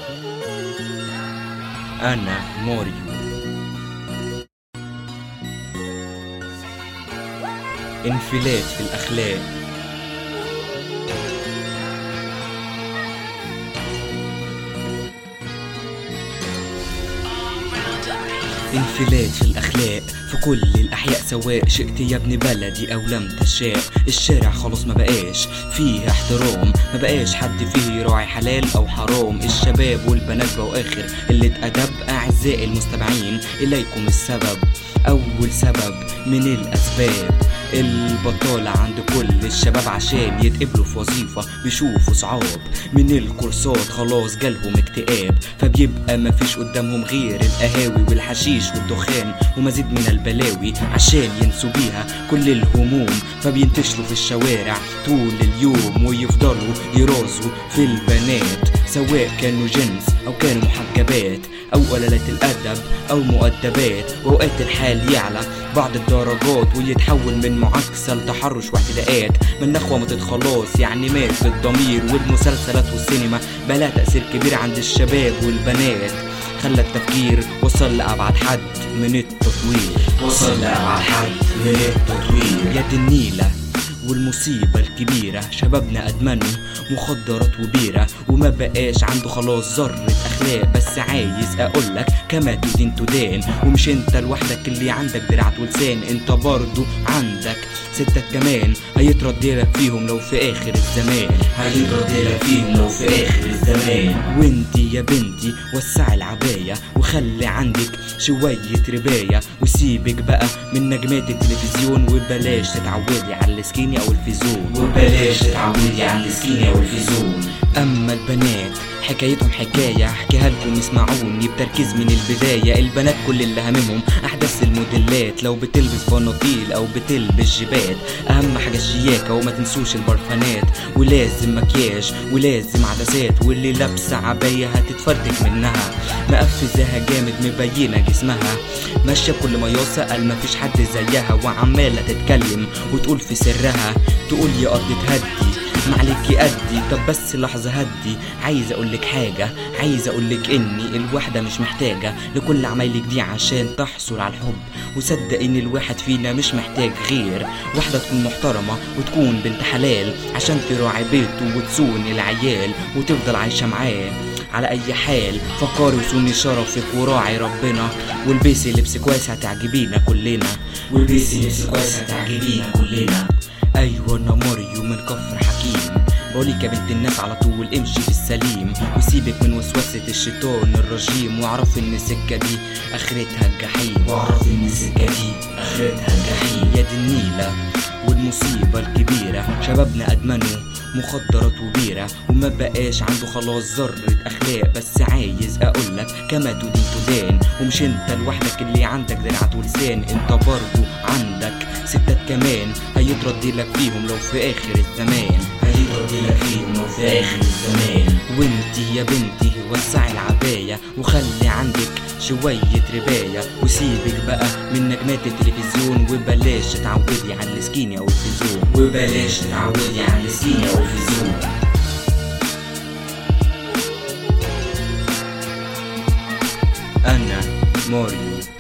أنا ماريو انفلات في الأخلاق انفلات في الأخلاق في كل الأحياء سواء شئت يا ابن بلدي أو لم تشاء الشارع خلاص ما بقاش فيه احترام ما بقاش حد فيه يراعي حلال أو حرام الشباب والبنات بقوا آخر اللي اتأدب أعزائي المستمعين إليكم السبب أول سبب من الأسباب البطالة عند كل الشباب عشان يتقبلوا في وظيفة بيشوفوا صعاب من الكورسات خلاص جالهم اكتئاب فبيبقى مفيش قدامهم غير القهاوي والحشيش والدخان ومزيد من البلاوي عشان ينسوا بيها كل الهموم فبينتشروا في الشوارع طول اليوم ويفضلوا يرازوا في البنات سواء كانوا جنس أو كانوا محجبات أو قلالات الأدب أو مؤدبات وأوقات الحال يعلى بعض الدرجات ويتحول من معاكسة لتحرش واعتداءات من نخوة خلاص يعني مات الضمير والمسلسلات والسينما بلا تأثير كبير عند الشباب والبنات خلى التفكير وصل لأبعد حد من التطوير وصل لأبعد حد من التطوير يد النيلة والمصيبة الكبيرة شبابنا أدمنوا مخدرات وبيرة وما بقاش عنده خلاص ذرة أخلاق بس عايز أقولك كما تدين تدان ومش انت لوحدك اللي عندك دراعة ولسان انت برضو عندك ستة كمان هيترد لك فيهم لو في آخر الزمان هيترد لك فيهم لو في آخر الزمان وانتي يا بنتي وسعي العباية وخلي عندك شوية رباية وسيبك بقى من نجمات التلفزيون وبلاش تتعودي على السكيني او الفيزون وبلاش تتعودي على السكينة والفيزون اما البنات حكايتهم حكاية احكيها لكم اسمعوني بتركيز من البداية البنات كل اللي هممهم احدث الموديلات لو بتلبس بناطيل او بتلبس جيبات اهم حاجة الشياكة وما تنسوش البرفانات ولازم مكياج ولازم عدسات واللي لابسة عباية هتتفرتك منها مقفزاها جامد مبينة جسمها ماشية بكل مياسة قال مفيش حد زيها وعمالة تتكلم وتقول في سرها تقول يا ارض تهدي معلك أدي طب بس لحظة هدي عايز أقولك حاجة عايز أقولك إني الواحدة مش محتاجة لكل عمايلك دي عشان تحصل على الحب وصدق إن الواحد فينا مش محتاج غير واحدة تكون محترمة وتكون بنت حلال عشان تراعي بيته وتصون العيال وتفضل عايشة معاه على اي حال فكري وصوني شرفك وراعي ربنا والبسي لبس كويس هتعجبينا كلنا والبسي لبس كويس هتعجبينا كلنا ايوه انا ماريو من كفر حكيم بقولك يا بنت الناس على طول امشي في السليم وسيبك من وسوسة الشيطان الرجيم واعرف ان السكة دي اخرتها الجحيم واعرف ان السكة دي اخرتها الجحيم يد النيلة والمصيبة الكبيرة شبابنا ادمنوا مخدرات وبيرة وما بقاش عنده خلاص ذرة أخلاق بس عايز أقولك كما تدين تدان ومش انت لوحدك اللي عندك دراعة ولسان انت برضو عندك ستات كمان هيترد لك فيهم لو في آخر الزمان هيترد لك فيهم لو في آخر الزمان وانتي يا بنتي وسعي العباية وخلي عندك شوية رباية وسيبك بقى من نجمات التلفزيون وبلاش تتعودي على السكينة أو الفيزون وبلاش تتعودي على السكينة والفيزون أنا ماريو